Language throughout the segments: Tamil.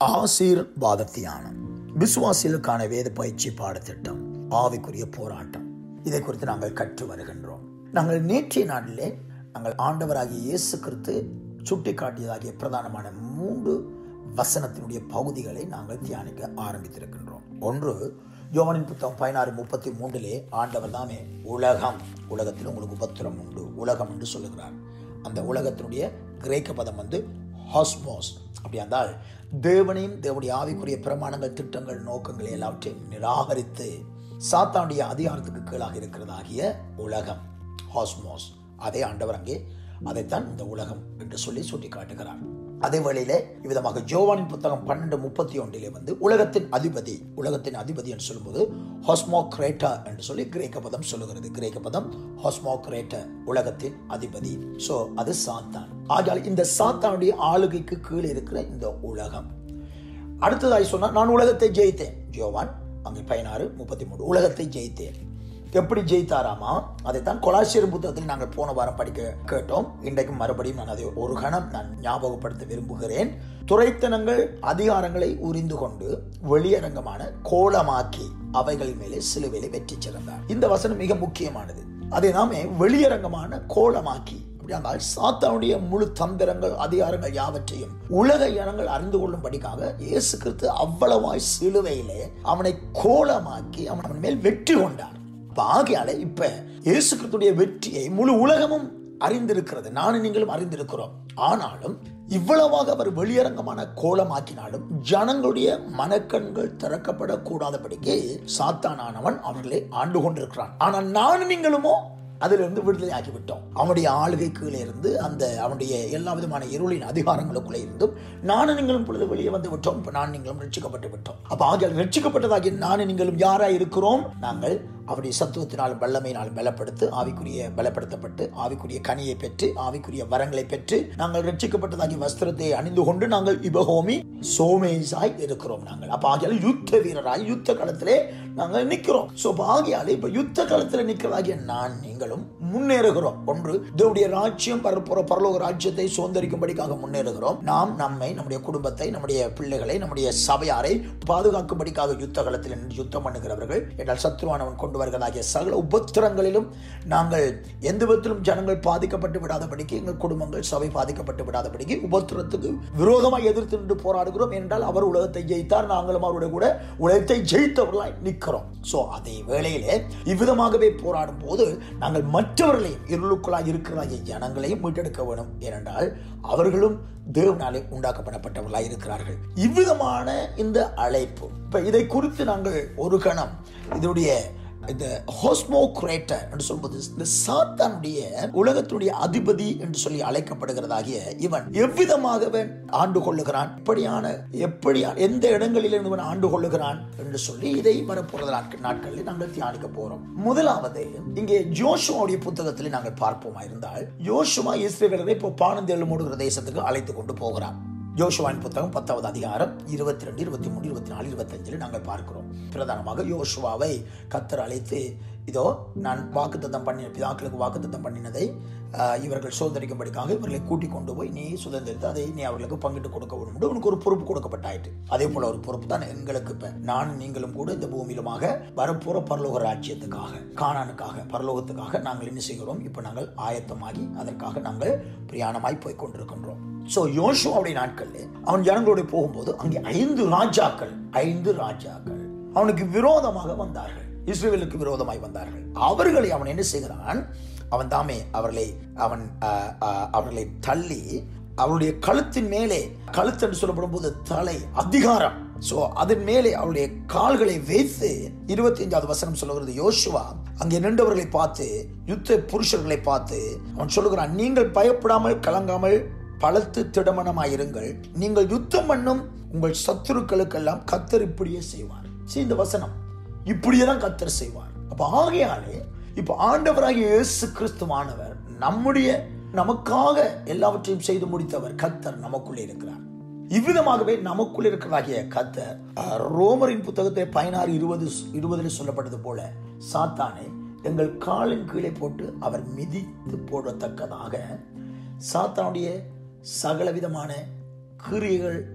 ஆசீர்வாத தியானம் விசுவாசிகளுக்கான வேத பயிற்சி பாடத்திட்டம் ஆவிக்குரிய போராட்டம் இதை குறித்து நாங்கள் கற்று வருகின்றோம் நாங்கள் நேற்றைய நாளிலே நாங்கள் ஆண்டவராகிய இயேசு கிறிஸ்து சுட்டி காட்டியதாகிய பிரதானமான மூன்று வசனத்தினுடைய பகுதிகளை நாங்கள் தியானிக்க ஆரம்பித்திருக்கின்றோம் ஒன்று யோவனின் புத்தகம் பதினாறு முப்பத்தி மூன்றிலே ஆண்டவர் தாமே உலகம் உலகத்தில் உங்களுக்கு உபத்திரம் உண்டு உலகம் என்று சொல்லுகிறார் அந்த உலகத்தினுடைய கிரேக்க பதம் வந்து ஹாஸ்மோஸ் அப்படி என்றால் தேவனையும் தேவனுடைய ஆவிக்குரிய பிரமாணங்கள் திட்டங்கள் நோக்கங்கள் எல்லாவற்றையும் நிராகரித்து சாத்தானுடைய அதிகாரத்துக்கு கீழாக இருக்கிறதாகிய உலகம் ஹாஸ்மோஸ் அதே ஆண்டவர் அங்கே அதைத்தான் இந்த உலகம் என்று சொல்லி சுட்டி காட்டுகிறார் அதே வேளையிலே இவ்விதமாக ஜோவானின் புத்தகம் பன்னெண்டு முப்பத்தி ஒன்றிலே வந்து உலகத்தின் அதிபதி உலகத்தின் அதிபதி என்று சொல்லும்போது ஹாஸ்மோ கிரேட்டா என்று சொல்லி கிரேக்க பதம் சொல்லுகிறது கிரேக்க பதம் ஹாஸ்மோ கிரேட்டா உலகத்தின் அதிபதி சோ அது சாத்தான் ஆகையால் இந்த சாத்தானுடைய ஆளுகைக்கு கீழே இருக்கிற இந்த உலகம் அடுத்ததாய் சொன்னா நான் உலகத்தை ஜெயித்தேன் ஜோவான் அங்கே பதினாறு முப்பத்தி மூணு உலகத்தை ஜெயித்தேன் எப்படி ஜெயித்தாராமா அதைத்தான் கொலாசியர் புத்தகத்தில் நாங்கள் போன வாரம் படிக்க கேட்டோம் இன்றைக்கும் மறுபடியும் நான் அதை ஒரு கணம் நான் ஞாபகப்படுத்த விரும்புகிறேன் துறைத்தனங்கள் அதிகாரங்களை உரிந்து கொண்டு வெளியரங்கமான கோலமாக்கி அவைகள் மேலே சிலுவையிலே வெற்றி சிறந்தார் இந்த வசனம் மிக முக்கியமானது அதை நாமே வெளியரங்கமான கோலமாக்கி அப்படியானால் சாத்தானுடைய முழு தந்திரங்கள் அதிகாரங்கள் யாவற்றையும் உலக இனங்கள் அறிந்து கொள்ளும்படிக்காக இயேசு கிறிஸ்து அவ்வளவாய் சிலுவையிலே அவனை கோலமாக்கி அவன் மேல் வெற்றி கொண்டார் ஆகையால இப்ப இயேசு கிறிஸ்துடைய வெற்றியை முழு உலகமும் அறிந்திருக்கிறது நானும் நீங்களும் அறிந்திருக்கிறோம் ஆனாலும் இவ்வளவாக அவர் வெளியரங்கமான கோலமாக்கினாலும் ஜனங்களுடைய மனக்கண்கள் திறக்கப்படக்கூடாதபடிக்கு சாத்தானானவன் அவர்களை ஆண்டு கொண்டிருக்கிறான் ஆனால் நானும் நீங்களுமோ அதிலிருந்து விடுதலை ஆகிவிட்டோம் அவனுடைய ஆளுகை கீழே இருந்து அந்த அவனுடைய எல்லா விதமான இருளின் அதிகாரங்களுக்குள்ளே இருந்தும் நானும் நீங்களும் பொழுது வெளியே வந்து விட்டோம் இப்ப நான் நீங்களும் ரட்சிக்கப்பட்டு விட்டோம் அப்ப ஆகிய ரட்சிக்கப்பட்டதாகிய நானும் நீங்களும் யாரா இருக்கிறோம் நாங்கள் அவருடைய சத்துவத்தினாலும் வல்லமையினாலும் பலப்படுத்து ஆவிக்குரிய பலப்படுத்தப்பட்டு ஆவிக்குரிய கனியை பெற்று ஆவிக்குரிய வரங்களை பெற்று நாங்கள் ரட்சிக்கப்பட்டதாகிய வஸ்திரத்தை அணிந்து கொண்டு நாங்கள் இபகோமி சோமேசாய் இருக்கிறோம் நாங்கள் அப்ப ஆகியால யுத்த வீரராய் யுத்த களத்திலே நாங்கள் நிற்கிறோம் சோ ஆகியால இப்ப யுத்த களத்தில் நிற்கிறதாகிய நான் நீங்களும் முன்னேறுகிறோம் ஒன்று தேவடைய ராஜ்யம் பரப்புற பரலோக ராஜ்யத்தை சுதந்திரிக்கும்படிக்காக முன்னேறுகிறோம் நாம் நம்மை நம்முடைய குடும்பத்தை நம்முடைய பிள்ளைகளை நம்முடைய சபையாரை பாதுகாக்கும்படிக்காக யுத்த களத்தில் நின்று யுத்தம் பண்ணுகிறவர்கள் என்றால் சத்ருவானவன் கொண்டு வருகிறதாகிய சகல உபத்திரங்களிலும் நாங்கள் எந்த விதத்திலும் ஜனங்கள் பாதிக்கப்பட்டு விடாதபடிக்கு எங்கள் குடும்பங்கள் சபை பாதிக்கப்பட்டு விடாதபடிக்கு உபத்திரத்துக்கு விரோதமாக எதிர்த்து நின்று போராடுகிறோம் என்றால் அவர் உலகத்தை ஜெயித்தார் நாங்களும் அவருடைய கூட உலகத்தை ஜெயித்தவர்களாய் நிற்கிறோம் சோ அதே வேளையிலே இவ்விதமாகவே போராடும் போது நாங்கள் மற்றவர்களையும் இருளுக்குள்ளாய் இருக்கிறாகிய ஜனங்களையும் மீட்டெடுக்க வேணும் ஏனென்றால் அவர்களும் தேவனாலே உண்டாக்கப்படப்பட்டவர்களாய் இருக்கிறார்கள் இவ்விதமான இந்த அழைப்பு இப்ப இதை குறித்து நாங்கள் ஒரு கணம் இதனுடைய இந்த ஹோஸ்மோக்ரேட்டர் என்று சொல்வது இந்த சாத்தானுடைய உலகத்துடைய அதிபதி என்று சொல்லி அழைக்கப்படுகிறதாகிய இவன் எவ்விதமாக ஆண்டு கொள்ளுகிறான் எப்படியான எப்படியான எந்த இடங்களில் இவன் ஆண்டு கொள்ளுகிறான் என்று சொல்லி இதை வரப்போறது நாட்கள் நாட்களில் நாங்கள் தியானிக்க போறோம் முதலாவது இங்கே ஜோஷுவாவுடைய புத்தகத்தில் நாங்கள் பார்ப்போமா இருந்தால் யோசுவா இஸ்ரேலரை இப்போ பானந்தேழு மூடுகிற தேசத்துக்கு அழைத்து கொண்டு போகிறான் யோசுவான் புத்தகம் பத்தாவது அதிகாரம் இருபத்தி ரெண்டு இருபத்தி மூணு இருபத்தி நாலு இருபத்தி அஞ்சுல நாங்கள் பார்க்கிறோம் பிரதானமாக யோசுவாவை கத்தர் அழைத்து இதோ நான் வாக்குத்தத்தம் பண்ணின பிதாக்களுக்கு வாக்குத்தத்தம் பண்ணினதை இவர்கள் சுதந்திரிக்கும்படிக்காக இவர்களை கூட்டிக் கொண்டு போய் நீ சுதந்திரித்து அதை நீ அவர்களுக்கு பங்கிட்டு கொடுக்க வேண்டும் உனக்கு ஒரு பொறுப்பு கொடுக்கப்பட்டாயிட்டு அதே போல ஒரு பொறுப்பு தான் எங்களுக்கு இப்ப நான் நீங்களும் கூட இந்த பூமியிலுமாக வரப்போற பரலோக ராஜ்யத்துக்காக காணானுக்காக பரலோகத்துக்காக நாங்கள் என்ன செய்கிறோம் இப்ப நாங்கள் ஆயத்தமாகி அதற்காக நாங்கள் பிரயாணமாய் போய் கொண்டிருக்கின்றோம் சோ யோசுவாவுடைய நாட்கள்ல அவன் ஜனங்களோட போகும்போது அங்கே ஐந்து ராஜாக்கள் ஐந்து ராஜாக்கள் அவனுக்கு விரோதமாக வந்தார்கள் இஸ்ரேலுக்கு விரோதமாய் வந்தார்கள் அவர்களை அவன் என்ன செய்கிறான் அவன் தாமே அவர்களை அவன் அவர்களை தள்ளி அவருடைய கழுத்தின் மேலே கழுத்து என்று சொல்லப்படும் போது தலை அதிகாரம் சோ அதன் மேலே அவருடைய கால்களை வைத்து இருபத்தி அஞ்சாவது வசனம் சொல்லுகிறது யோசுவா அங்கே நின்றவர்களை பார்த்து யுத்த புருஷர்களை பார்த்து அவன் சொல்லுகிறான் நீங்கள் பயப்படாமல் கலங்காமல் பலத்து திடமனமாயிருங்கள் நீங்கள் யுத்தம் பண்ணும் உங்கள் சத்துருக்களுக்கெல்லாம் கத்தர் இப்படியே செய்வார் இந்த வசனம் இப்படியே தான் கத்தர் செய்வார் அப்ப ஆகையாலே இப்ப ஆண்டவராகிய இயேசு கிறிஸ்துவானவர் நம்முடைய நமக்காக எல்லாவற்றையும் செய்து முடித்தவர் கத்தர் நமக்குள்ளே இருக்கிறார் இவ்விதமாகவே நமக்குள் இருக்கிறாகிய கத்தர் ரோமரின் புத்தகத்தை பதினாறு இருபது இருபதில் சொல்லப்பட்டது போல சாத்தானை எங்கள் காலின் கீழே போட்டு அவர் மிதித்து போடத்தக்கதாக சாத்தானுடைய சகலவிதமான கிரியைகள்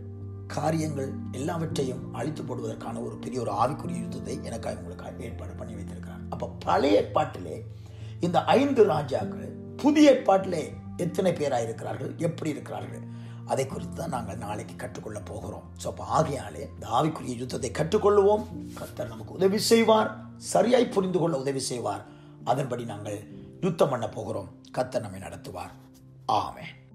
காரியங்கள் எல்லாவற்றையும் அழித்து போடுவதற்கான ஒரு பெரிய ஒரு ஆவிக்குரிய யுத்தத்தை எனக்காக உங்களுக்கு ஏற்பாடு பண்ணி வைத்திருக்கிறார் அப்ப பழைய ஏற்பாட்டிலே இந்த ஐந்து ராஜாக்கள் புதிய ஏற்பாட்டிலே எத்தனை பேராக இருக்கிறார்கள் எப்படி இருக்கிறார்கள் அதை குறித்து தான் நாங்கள் நாளைக்கு கற்றுக்கொள்ள போகிறோம் ஸோ அப்போ ஆகையாலே இந்த ஆவிக்குரிய யுத்தத்தை கற்றுக்கொள்வோம் கர்த்தர் நமக்கு உதவி செய்வார் சரியாய் புரிந்து கொள்ள உதவி செய்வார் அதன்படி நாங்கள் யுத்தம் பண்ண போகிறோம் கர்த்தர் நம்மை நடத்துவார் ஆமென்